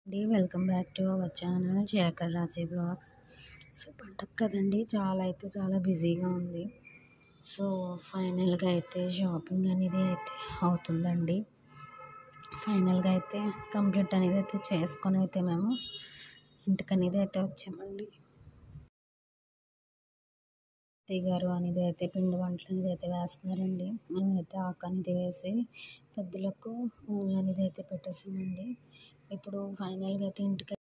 అండి welcome back to our channel Shekhar Raji blogs so పండగ కదండి చాలా అయితే చాలా బిజీగా ఉంది సో ఫైనల్గా అయితే షాపింగ్ అనేది అయితే అవుతుందండి ఫైనల్గా అయితే కంప్లీట్ అనేది అయితే చేసుకొని అయితే మేము ఇంటికి అనేది అయితే వచ్చామండి అత్తయ్య గారు అనేది అయితే పిండి వంటలు అనేది అయితే వేస్తున్నారండి మేమైతే ఆకు అనేది వేసి పెద్దలకు పూలు అనేది అయితే పెట్టేసామండి ఇప్పుడు ఫైనల్గా అయితే ఇంటికి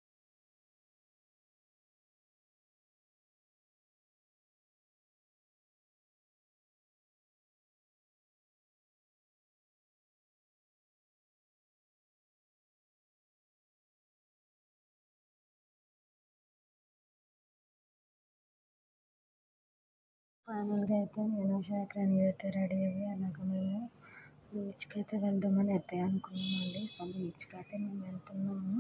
ఫైనల్గా అయితే నేను శేఖర్ అనేది అయితే రెడీ అయ్యి అలాగ మేము బీచ్కి అయితే వెళ్దామని అయితే అనుకున్నామండి సో బీచ్కి అయితే మేము వెళ్తున్నాము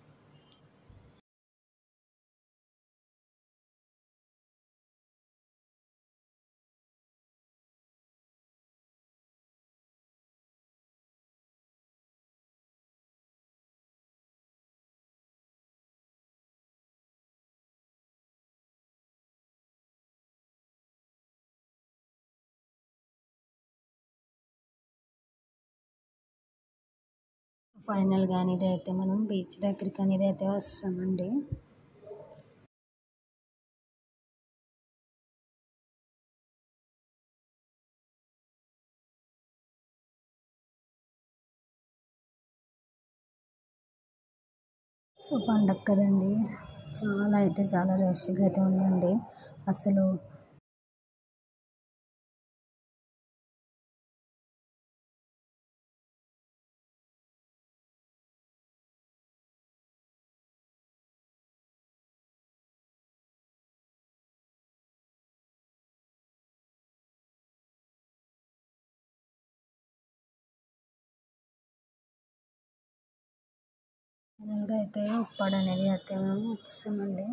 ఫైనల్గా అనేది అయితే మనం బీచ్ దగ్గరికి అనేది అయితే వస్తామండి సో పండగ కదండి చాలా అయితే చాలా రష్గా అయితే ఉందండి అసలు ఫైనల్గా అయితే ఉప్పాడు అనేది అయితే మేము వచ్చామండి